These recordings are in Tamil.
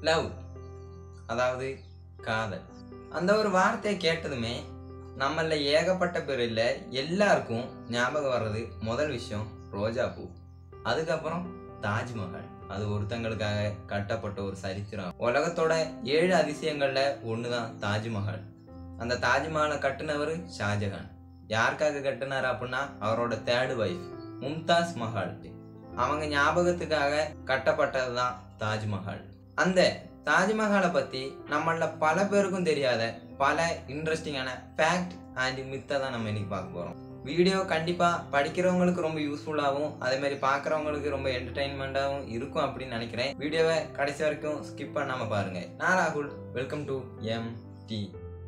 லவ் அதாவது காதல் அந்த ஒரு வார்த்தையை கேட்டதுமே நம்மள ஏகப்பட்ட பேர் இல்லை எல்லாருக்கும் ஞாபகம் வர்றது முதல் விஷயம் ரோஜா பூ அதுக்கப்புறம் தாஜ்மஹால் அது ஒருத்தங்களுக்காக கட்டப்பட்ட ஒரு சரித்திரம் உலகத்தோட ஏழு அதிசயங்கள்ல ஒண்ணுதான் தாஜ்மஹால் அந்த தாஜ்மஹாலை கட்டினவர் ஷாஜகான் யாருக்காக கட்டினார் அப்படின்னா அவரோட தேர்டு வைஃப் மும்தாஸ் மஹால் அவங்க ஞாபகத்துக்காக கட்டப்பட்டது தான் தாஜ்மஹால் அந்த தாஜ்மஹாலை பத்தி நம்மள பல பேருக்கும் தெரியாத பல இன்ட்ரெஸ்டிங்கான ஃபேக்ட் அண்ட் மித்தை தான் நம்ம இன்னைக்கு பார்க்க போறோம் வீடியோ கண்டிப்பா படிக்கிறவங்களுக்கு ரொம்ப யூஸ்ஃபுல்லாகவும் அதே மாதிரி பார்க்குறவங்களுக்கு ரொம்ப என்டர்டைன்மெண்ட்டாகவும் இருக்கும் அப்படின்னு நினைக்கிறேன் வீடியோவை கடைசி வரைக்கும் ஸ்கிப் பண்ணாம பாருங்க நான் ராகுல் welcome to M T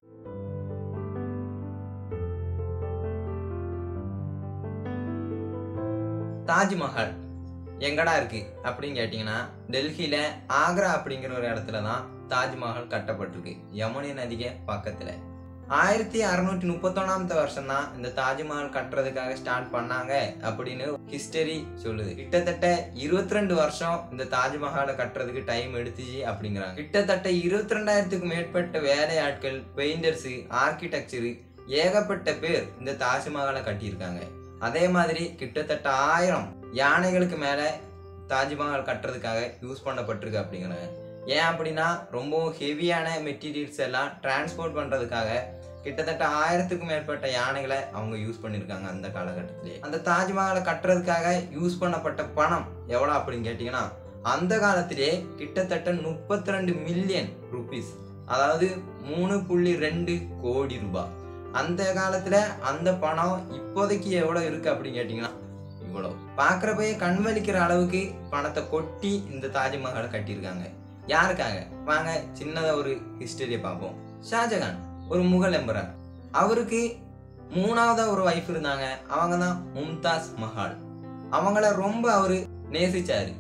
Taj Mahal எங்கடா இருக்கு அப்படின்னு கேட்டிங்கன்னா டெல்லியில ஆக்ரா அப்படிங்கிற ஒரு இடத்துல தான் தாஜ்மஹால் கட்டப்பட்டிருக்கு யமுனை நதிக்கு பக்கத்துல ஆயிரத்தி அறுநூற்றி முப்பத்தொன்னாமத்த வருஷம் தான் இந்த தாஜ்மஹால் கட்டுறதுக்காக ஸ்டார்ட் பண்ணாங்க அப்படின்னு ஹிஸ்டரி சொல்லுது கிட்டத்தட்ட இருபத்தி ரெண்டு வருஷம் இந்த தாஜ்மஹாலை கட்டுறதுக்கு டைம் எடுத்துச்சு அப்படிங்கிறாங்க கிட்டத்தட்ட இருபத்தி ரெண்டாயிரத்துக்கு மேற்பட்ட வேலையாட்கள் பெயிண்டர்ஸ் ஆர்கிடெக்சர் ஏகப்பட்ட பேர் இந்த தாஜ்மஹாலை கட்டியிருக்காங்க அதே மாதிரி கிட்டத்தட்ட ஆயிரம் யானைகளுக்கு மேல தாஜ்மஹால் கட்டுறதுக்காக யூஸ் பண்ணப்பட்டிருக்கு அப்படிங்கிறாங்க ஏன் அப்படின்னா ரொம்பவும் ஹெவியான மெட்டீரியல்ஸ் எல்லாம் டிரான்ஸ்போர்ட் பண்றதுக்காக கிட்டத்தட்ட ஆயிரத்துக்கும் மேற்பட்ட யானைகளை அவங்க யூஸ் பண்ணியிருக்காங்க அந்த காலகட்டத்திலே அந்த தாஜ்மஹாலை கட்டுறதுக்காக யூஸ் பண்ணப்பட்ட பணம் எவ்வளோ அப்படின்னு கேட்டிங்கன்னா அந்த காலத்திலே கிட்டத்தட்ட முப்பத்தி ரெண்டு மில்லியன் ருபீஸ் அதாவது மூணு புள்ளி ரெண்டு கோடி ரூபாய் அந்த காலத்துல அந்த பணம் இப்போதைக்கு எவ்வளவு இருக்கு அப்படின்னு கேட்டீங்கன்னா இவ்வளவு பாக்குறப்பயே கண் வலிக்கிற அளவுக்கு பணத்தை கொட்டி இந்த தாஜ்மஹாலை கட்டியிருக்காங்க யாருக்காக வாங்க சின்னதா ஒரு ஹிஸ்டரியை பார்ப்போம் ஷாஜகான் ஒரு முகல் எம்பரர் அவருக்கு மூணாவதா ஒரு ஒய்ஃப் இருந்தாங்க அவங்க தான் மும்தாஸ் மஹால் அவங்கள ரொம்ப அவரு நேசிச்சாரு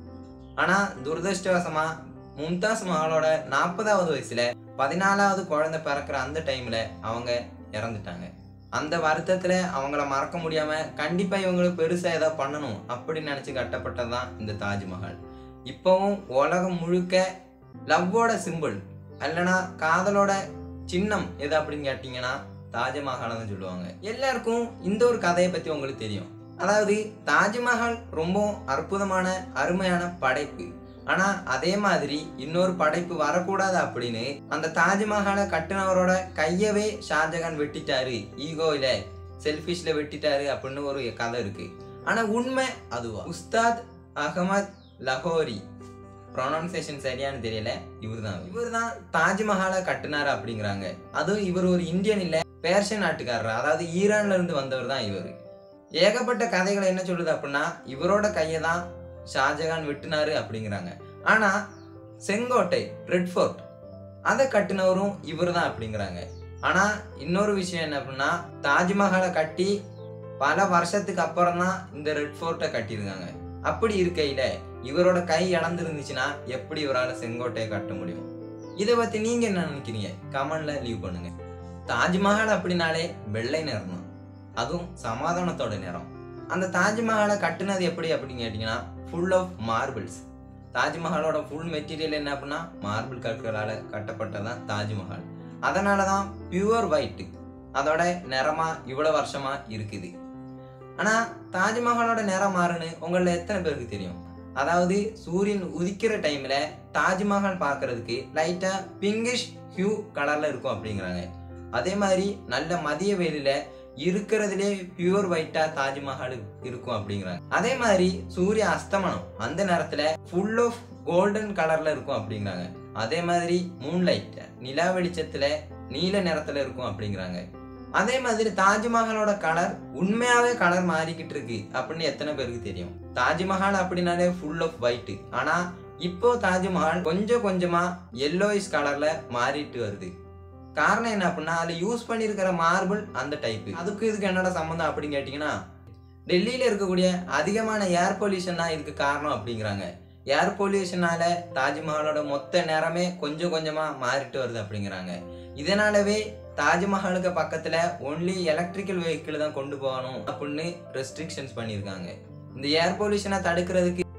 ஆனா துரதிருஷ்டவசமா மும்தாஸ் மஹாலோட நாற்பதாவது வயசுல பதினாலாவது குழந்தை பிறக்கிற அந்த டைம்ல அவங்க இறந்துட்டாங்க அந்த வருத்தத்துல அவங்கள மறக்க முடியாம கண்டிப்பா இவங்களுக்கு பெருசா ஏதாவது பண்ணணும் அப்படின்னு நினைச்சு கட்டப்பட்டதுதான் இந்த தாஜ்மஹால் இப்பவும் உலகம் முழுக்க லவ்வோட சிம்பிள் இல்லைன்னா காதலோட சின்னம் எது அப்படின்னு கேட்டீங்கன்னா தாஜ்மஹால் தான் சொல்லுவாங்க எல்லாருக்கும் இந்த ஒரு கதையை பத்தி உங்களுக்கு தெரியும் அதாவது தாஜ்மஹால் ரொம்ப அற்புதமான அருமையான படைப்பு ஆனா அதே மாதிரி இன்னொரு படைப்பு வரக்கூடாது அப்படின்னு அந்த தாஜ்மஹாலை கட்டினவரோட கையவே ஷாஜகான் வெட்டிட்டாரு ஈகோயில செல்ஃபிஷ்ல வெட்டிட்டாரு அப்படின்னு ஒரு கதை இருக்கு ஆனா உண்மை அதுவா உஸ்தாத் அகமத் லஹோரி ப்ரொனவுன்சேஷன் சரியானு தெரியல இவர் தான் இவர் தான் தாஜ்மஹாலை கட்டினாரு அப்படிங்கிறாங்க அதுவும் இவர் ஒரு இந்தியன் இல்ல பேர்ஷியன் நாட்டுக்காரர் அதாவது ஈரான்ல இருந்து வந்தவர் தான் இவர் ஏகப்பட்ட கதைகளை என்ன சொல்லுது அப்படின்னா இவரோட கையை தான் ஷாஜகான் வெட்டினாரு அப்படிங்கிறாங்க ஆனா செங்கோட்டை ரெட் ஃபோர்ட் அதை கட்டினவரும் இவர் தான் அப்படிங்கிறாங்க ஆனா இன்னொரு விஷயம் என்ன அப்படின்னா தாஜ்மஹாலை கட்டி பல வருஷத்துக்கு அப்புறம் தான் இந்த ரெட் ஃபோர்ட்டை கட்டியிருக்காங்க அப்படி இருக்கையில இவரோட கை இழந்திருந்துச்சுன்னா எப்படி இவரால் செங்கோட்டையை கட்ட முடியும் இதை பத்தி நீங்க என்ன நினைக்கிறீங்க கமெண்ட்ல லீவ் பண்ணுங்க தாஜ்மஹால் அப்படின்னாலே வெள்ளை நிறம் தான் அதுவும் சமாதானத்தோட நிறம் அந்த தாஜ்மஹாலை கட்டுனது எப்படி அப்படின்னு கேட்டிங்கன்னா ஃபுல் ஆஃப் மார்பிள்ஸ் தாஜ்மஹாலோட ஃபுல் மெட்டீரியல் என்ன அப்படின்னா மார்பிள் கற்களால் கட்டப்பட்டதான் தாஜ்மஹால் அதனால தான் பியூர் ஒயிட் அதோட நிறமா இவ்வளோ வருஷமா இருக்குது ஆனால் தாஜ்மஹாலோட நிறம் மாறுன்னு உங்களில் எத்தனை பேருக்கு தெரியும் அதாவது சூரியன் உதிக்கிற டைம்ல தாஜ்மஹால் பார்க்கறதுக்கு லைட்டா பிங்கிஷ் ஹியூ கலர்ல இருக்கும் அப்படிங்கிறாங்க அதே மாதிரி நல்ல மதிய வெயிலில் இருக்கிறதுலே பியூர் ஒயிட்டா தாஜ்மஹால் இருக்கும் அப்படிங்கிறாங்க அதே மாதிரி சூரிய அஸ்தமனம் அந்த நேரத்துல ஃபுல் ஆஃப் கோல்டன் கலர்ல இருக்கும் அப்படிங்கிறாங்க அதே மாதிரி மூன்லைட் நிலா வெளிச்சத்துல நீல நிறத்துல இருக்கும் அப்படிங்கிறாங்க அதே மாதிரி தாஜ்மஹாலோட கலர் உண்மையாவே கலர் மாறிக்கிட்டு இருக்கு அப்படின்னு எத்தனை பேருக்கு தெரியும் தாஜ்மஹால் அப்படின்னாலே ஃபுல் ஆஃப் ஒயிட் ஆனா இப்போ தாஜ்மஹால் கொஞ்சம் கொஞ்சமா எல்லோயிஷ் கலர்ல மாறிட்டு வருது காரணம் என்ன அப்படின்னா அதுல யூஸ் பண்ணியிருக்கிற மார்பிள் அந்த டைப் அதுக்கு இதுக்கு என்னடா சம்மந்தம் அப்படின்னு கேட்டிங்கன்னா டெல்லியில இருக்கக்கூடிய அதிகமான ஏர் பொல்யூஷன் தான் இதுக்கு காரணம் அப்படிங்கிறாங்க ஏர் பொல்யூஷனால தாஜ்மஹாலோட மொத்த நேரமே கொஞ்சம் கொஞ்சமா மாறிட்டு வருது அப்படிங்கிறாங்க இதனாலவே தாஜ்மஹாலுக்கு பக்கத்துல ஒன்லி எலக்ட்ரிக்கல் வெஹிக்கிள் தான் கொண்டு போகணும் அப்படின்னு ரெஸ்ட்ரிக்ஷன்ஸ் பண்ணியிருக்காங்க இந்த ஏர் பொல்யூஷனை தடுக்கிறதுக்கு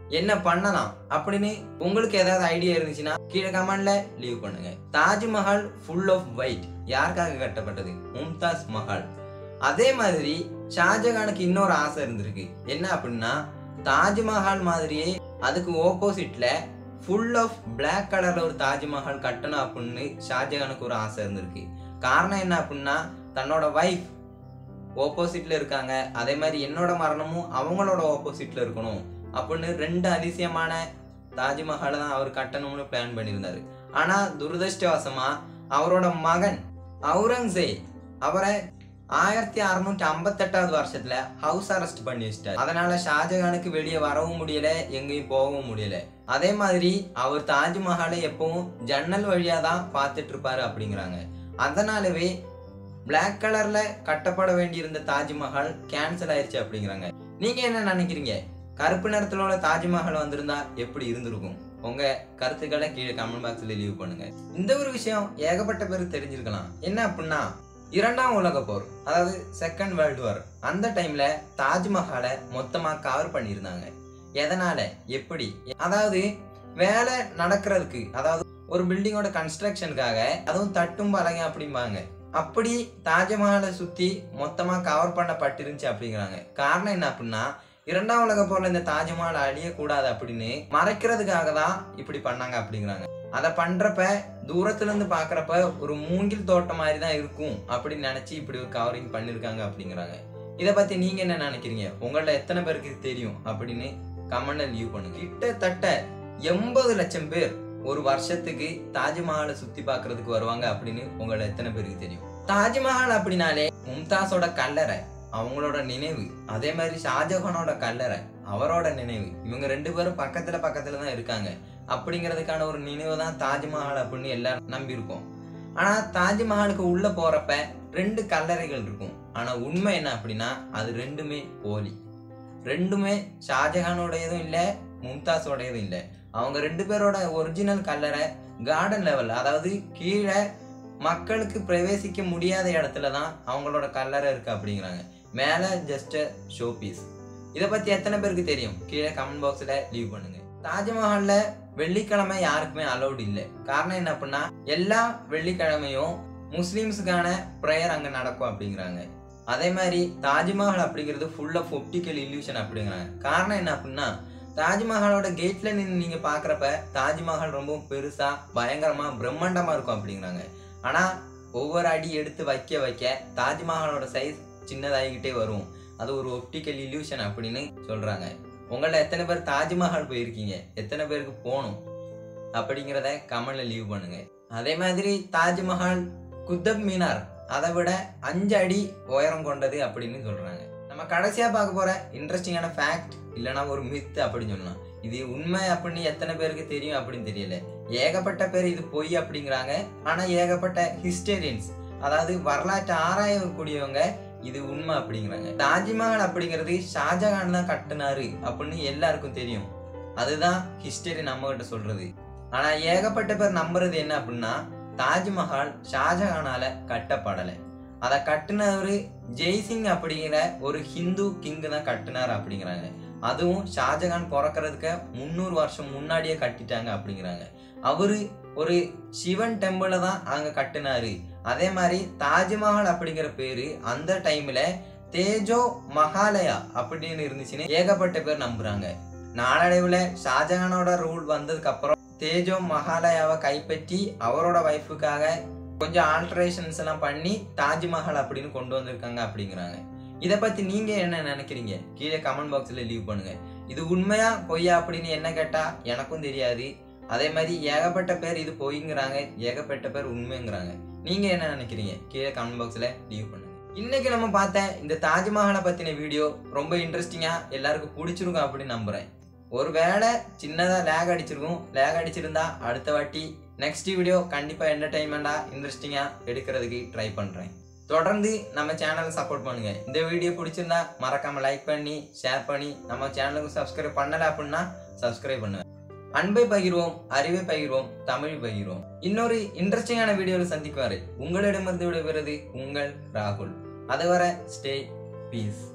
என்ன பண்ணலாம் அப்படின்னு உங்களுக்கு ஏதாவது ஐடியா இருந்துச்சுன்னா கீழே கமெண்ட்ல லீவ் பண்ணுங்க தாஜ்மஹால் ஃபுல் ஆஃப் ஒயிட் யாருக்காக கட்டப்பட்டது மும்தாஸ் மஹால் அதே மாதிரி ஷாஜகானுக்கு இன்னொரு ஆசை இருந்திருக்கு என்ன அப்படின்னா தாஜ்மஹால் மாதிரியே அதுக்கு ஓப்போசிட்ல ஃபுல் ஆஃப் பிளாக் கலர்ல ஒரு தாஜ்மஹால் கட்டணும் அப்படின்னு ஷாஜகானுக்கு ஒரு ஆசை இருந்திருக்கு காரணம் என்ன அப்படின்னா தன்னோட வைஃப் ஓப்போசிட்ல இருக்காங்க அதே மாதிரி என்னோட மரணமும் அவங்களோட ஓப்போசிட்ல இருக்கணும் அப்படின்னு ரெண்டு அதிசயமான தாஜ்மஹாலை தான் அவர் கட்டணும்னு பிளான் பண்ணியிருந்தாரு ஆனா துரதிருஷ்டவசமா அவரோட மகன் அவுரங்கசீப் அவரை ஆயிரத்தி அறுநூற்றி ஐம்பத்தெட்டாவது வருஷத்துல ஹவுஸ் அரெஸ்ட் பண்ணி வச்சிட்டாரு அதனால ஷாஜகானுக்கு வெளியே வரவும் முடியல எங்கேயும் போகவும் முடியல அதே மாதிரி அவர் தாஜ்மஹாலை எப்பவும் ஜன்னல் வழியா தான் பார்த்துட்டு இருப்பாரு அப்படிங்கிறாங்க அதனாலவே பிளாக் கலர்ல கட்டப்பட வேண்டியிருந்த தாஜ்மஹால் கேன்சல் ஆயிருச்சு அப்படிங்கிறாங்க நீங்க என்ன நினைக்கிறீங்க கருப்பு நிறத்துல உள்ள தாஜ்மஹால் வந்திருந்தா எப்படி இருந்திருக்கும் உங்க கருத்துக்களை கீழே கமெண்ட் பாக்ஸ்ல லீவ் பண்ணுங்க இந்த ஒரு விஷயம் ஏகப்பட்ட பேருக்கு தெரிஞ்சிருக்கலாம் என்ன அப்படின்னா இரண்டாம் உலக போர் அதாவது செகண்ட் வேர்ல்டு வார் அந்த டைம்ல தாஜ்மஹாலை மொத்தமா கவர் பண்ணியிருந்தாங்க எதனால எப்படி அதாவது வேலை நடக்கிறதுக்கு அதாவது ஒரு பில்டிங்கோட கன்ஸ்ட்ரக்ஷனுக்காக அதுவும் தட்டும் பலகை அப்படிம்பாங்க அப்படி தாஜ்மஹாலை சுத்தி மொத்தமா கவர் பண்ணப்பட்டிருந்துச்சு அப்படிங்கிறாங்க காரணம் என்ன அப்படின்னா இரண்டாம் உலக போர்ல இந்த தாஜ்மஹால் அழியக்கூடாது அப்படின்னு மறைக்கிறதுக்காக தான் இப்படி பண்ணாங்க அப்படிங்கிறாங்க அதை பண்றப்ப தூரத்துல இருந்து பாக்குறப்ப ஒரு மூங்கில் தோட்டம் மாதிரி தான் இருக்கும் அப்படின்னு நினைச்சு இப்படி ஒரு கவரிங் பண்ணிருக்காங்க அப்படிங்கிறாங்க இதை பத்தி நீங்க என்ன நினைக்கிறீங்க உங்கள எத்தனை பேருக்கு இது தெரியும் அப்படின்னு கமெண்ட்ல லீவ் பண்ணுங்க கிட்டத்தட்ட எண்பது லட்சம் பேர் ஒரு வருஷத்துக்கு தாஜ்மஹாலை சுத்தி பார்க்கிறதுக்கு வருவாங்க அப்படின்னு உங்களை எத்தனை பேருக்கு தெரியும் தாஜ்மஹால் அப்படின்னாலே மும்தாஸோட கல்லறை அவங்களோட நினைவு அதே மாதிரி ஷாஜஹானோட கல்லறை அவரோட நினைவு இவங்க ரெண்டு பேரும் பக்கத்துல பக்கத்துல தான் இருக்காங்க அப்படிங்கிறதுக்கான ஒரு நினைவு தான் தாஜ்மஹால் அப்படின்னு எல்லாரும் நம்பியிருக்கோம் ஆனா தாஜ்மஹாலுக்கு உள்ள போறப்ப ரெண்டு கல்லறைகள் இருக்கும் ஆனா உண்மை என்ன அப்படின்னா அது ரெண்டுமே போலி ரெண்டுமே ஷாஜஹானோடையதும் இல்லை மும்தாஸோடையதும் இல்லை அவங்க ரெண்டு பேரோட ஒரிஜினல் கல்லறை கார்டன் லெவல் அதாவது கீழே மக்களுக்கு பிரவேசிக்க முடியாத இடத்துல தான் அவங்களோட கல்லறை இருக்கு அப்படிங்கிறாங்க மேலே ஜஸ்ட் ஷோ பீஸ் இதை பத்தி எத்தனை பேருக்கு தெரியும் கீழே கமெண்ட் பாக்ஸ்ல லீவ் பண்ணுங்க தாஜ்மஹால்ல வெள்ளிக்கிழமை யாருக்குமே அலௌட் இல்லை காரணம் என்ன அப்படின்னா எல்லா வெள்ளிக்கிழமையும் முஸ்லிம்ஸுக்கான ப்ரேயர் அங்க நடக்கும் அப்படிங்கிறாங்க அதே மாதிரி தாஜ்மஹால் அப்படிங்கிறது ஃபுல் ஆஃப் ஒப்டிக்கல் இல்யூஷன் அப்படிங்கிறாங்க காரணம் என்ன அப்படின்னா தாஜ்மஹாலோட கேட்ல நின்று நீங்க பாக்குறப்ப தாஜ்மஹால் ரொம்ப பெருசா பயங்கரமா பிரம்மாண்டமா இருக்கும் அப்படிங்கிறாங்க ஆனா ஒவ்வொரு அடி எடுத்து வைக்க வைக்க தாஜ்மஹாலோட சைஸ் சின்னதாகிக்கிட்டே வரும் அது ஒரு ஒப்டிக்கல் இல்யூஷன் அப்படின்னு சொல்றாங்க உங்கள எத்தனை பேர் தாஜ்மஹால் போயிருக்கீங்க எத்தனை பேருக்கு போகணும் அப்படிங்கிறத கமெண்ட்ல லீவ் பண்ணுங்க அதே மாதிரி தாஜ்மஹால் குத்தப் மீனார் அதை விட அஞ்சு அடி உயரம் கொண்டது அப்படின்னு சொல்றாங்க நம்ம கடைசியா பார்க்க போற இன்ட்ரெஸ்டிங்கான ஃபேக்ட் இல்லைன்னா ஒரு மித் அப்படின்னு சொல்லலாம் இது உண்மை அப்படின்னு எத்தனை பேருக்கு தெரியும் அப்படின்னு தெரியல ஏகப்பட்ட பேர் இது பொய் அப்படிங்கிறாங்க ஆனா ஏகப்பட்ட ஹிஸ்டரியன்ஸ் அதாவது வரலாற்றை ஆராயக்கூடியவங்க இது உண்மை அப்படிங்கிறாங்க தாஜ்மஹால் அப்படிங்கிறது ஷாஜகான் தான் கட்டினாரு அப்படின்னு எல்லாருக்கும் தெரியும் அதுதான் ஹிஸ்டரி நம்ம கிட்ட சொல்றது ஆனா ஏகப்பட்ட பேர் நம்புறது என்ன அப்படின்னா தாஜ்மஹால் ஷாஜகானால கட்டப்படலை அதை கட்டினவரு ஜெய்சிங் அப்படிங்கிற ஒரு ஹிந்து கிங்கு தான் கட்டினார் அப்படிங்கிறாங்க அதுவும் ஷாஜகான் பிறக்கிறதுக்கு முந்நூறு வருஷம் முன்னாடியே கட்டிட்டாங்க அப்படிங்கிறாங்க அவரு ஒரு சிவன் டெம்பிளை தான் அங்க கட்டினாரு அதே மாதிரி தாஜ்மஹால் அப்படிங்கிற பேரு அந்த டைம்ல தேஜோ மகாலயா அப்படின்னு இருந்துச்சுன்னு ஏகப்பட்ட பேர் நம்புறாங்க நாளடைவுல ஷாஜகானோட ரூல் வந்ததுக்கு அப்புறம் தேஜோ மகாலயாவை கைப்பற்றி அவரோட ஒய்ஃபுக்காக கொஞ்சம் ஆல்ட்ரேஷன்ஸ் எல்லாம் பண்ணி தாஜ்மஹால் அப்படின்னு கொண்டு வந்திருக்காங்க அப்படிங்கிறாங்க இதை பத்தி நீங்க என்ன நினைக்கிறீங்க கீழே கமெண்ட் பாக்ஸ்ல லீவ் பண்ணுங்க இது உண்மையா பொய்யா அப்படின்னு என்ன கேட்டா எனக்கும் தெரியாது அதே மாதிரி ஏகப்பட்ட பேர் இது பொய்ங்கிறாங்க ஏகப்பட்ட பேர் உண்மைங்கிறாங்க நீங்க என்ன நினைக்கிறீங்க கீழே கமெண்ட் பாக்ஸ்ல லீவ் பண்ணுங்க இன்னைக்கு நம்ம பார்த்த இந்த தாஜ்மஹாலை பத்தின வீடியோ ரொம்ப இன்ட்ரெஸ்டிங்கா எல்லாருக்கும் பிடிச்சிருக்கும் அப்படின்னு நம்புறேன் ஒருவேளை சின்னதா லேக் அடிச்சிருக்கும் லேக் அடிச்சிருந்தா அடுத்த வாட்டி நெக்ஸ்ட் வீடியோ கண்டிப்பா என்டர்டைன்மெண்டா இன்ட்ரெஸ்டிங்கா எடுக்கிறதுக்கு ட்ரை பண்றேன் தொடர்ந்து நம்ம சேனலை சப்போர்ட் பண்ணுங்க இந்த வீடியோ பிடிச்சிருந்தா மறக்காம லைக் பண்ணி ஷேர் பண்ணி நம்ம சேனலுக்கு சப்ஸ்கிரைப் பண்ணல அப்படின்னா சப்ஸ்கிரைப் பண்ணுங்க அன்பை பகிர்வோம் அறிவை பகிர்வோம் தமிழ் பகிர்வோம் இன்னொரு இன்ட்ரெஸ்டிங்கான வீடியோவில் சந்திக்கும் வரை உங்களிடமிருந்து விடைபெறுவது உங்கள் ராகுல் அதுவரை ஸ்டே பீஸ்